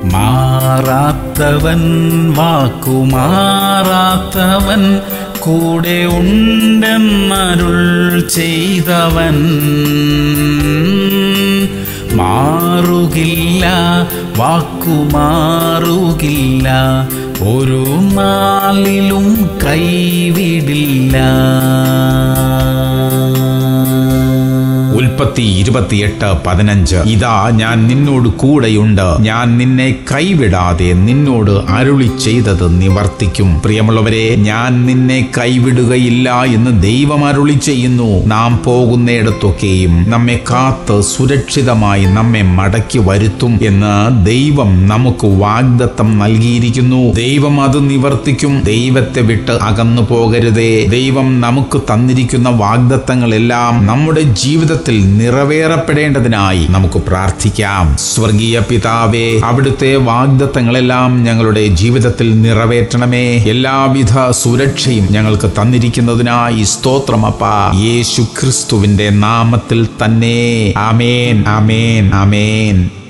മാറാത്തവൻ വാക്കുമാറാത്തവൻ കൂടെ ഉണ്ടെന്നരുൾ ചെയ്തവൻ മാറുകില്ല വാക്കുമാറുകില്ല ഒരു നാളിലും കൈവിടില്ല ഉൽപ്പത്തി ഇരുപത്തിയെട്ട് പതിനഞ്ച് ഇതാ ഞാൻ നിന്നോട് കൂടെയുണ്ട് ഞാൻ നിന്നെ കൈവിടാതെ നിന്നോട് അരുളി ചെയ്തത് നിവർത്തിക്കും പ്രിയമുള്ളവരെ ഞാൻ നിന്നെ കൈവിടുകയില്ല എന്ന് ദൈവം അരുളി ചെയ്യുന്നു നാം പോകുന്നിടത്തൊക്കെയും നമ്മെ കാത്ത് സുരക്ഷിതമായി നമ്മെ മടക്കി വരുത്തും എന്ന് ദൈവം നമുക്ക് വാഗ്ദത്തം നൽകിയിരിക്കുന്നു ദൈവം അത് നിവർത്തിക്കും ദൈവത്തെ വിട്ട് അകന്നു പോകരുതേ ദൈവം നമുക്ക് തന്നിരിക്കുന്ന വാഗ്ദത്തങ്ങളെല്ലാം നമ്മുടെ ജീവിതത്തിൽ നിറവേറപ്പെടേണ്ടതിനായി നമുക്ക് പ്രാർത്ഥിക്കാം സ്വർഗീയ പിതാവേ അവിടുത്തെ വാഗ്ദത്തങ്ങളെല്ലാം ഞങ്ങളുടെ ജീവിതത്തിൽ നിറവേറ്റണമേ എല്ലാവിധ സുരക്ഷയും ഞങ്ങൾക്ക് തന്നിരിക്കുന്നതിനായി സ്തോത്രമപ്പ യേശു ക്രിസ്തുവിന്റെ നാമത്തിൽ തന്നെ ആമേൻ ആമേൻ ആമേൻ